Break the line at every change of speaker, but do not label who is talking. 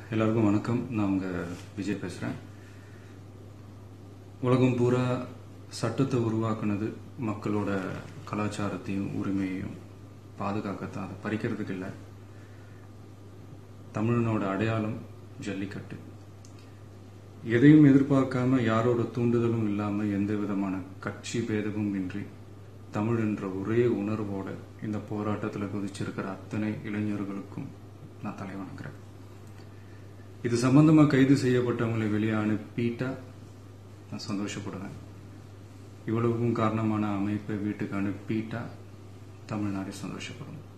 எல்லாருக்கும் வணக்கம் நான் உங்க விஜய் பேசுறேன் உலகம் பூரா சட்டத்தை உருவாக்குனது மக்களோட கலாச்சாரத்தையும் உரிமையையும் பாதுகாக்கத்தான் அதை பறிக்கிறதுக்கு இல்லை தமிழனோட அடையாளம் ஜல்லிக்கட்டு எதையும் எதிர்பார்க்காம யாரோட தூண்டுதலும் இல்லாம எந்த விதமான கட்சி பேதமும் இன்றி தமிழ் என்ற ஒரே உணர்வோட இந்த போராட்டத்தில் குதிச்சிருக்கிற அத்தனை இளைஞர்களுக்கும் நான் தலை வணங்குறேன் இது சம்பந்தமா கைது செய்யப்பட்டவங்களை வெளியே அனுப்பிட்டா நான் சந்தோஷப்படுவேன் இவ்வளவுக்கும் காரணமான அமைப்பை வீட்டுக்கு அனுப்பிட்டா தமிழ்நாடு சந்தோஷப்படும்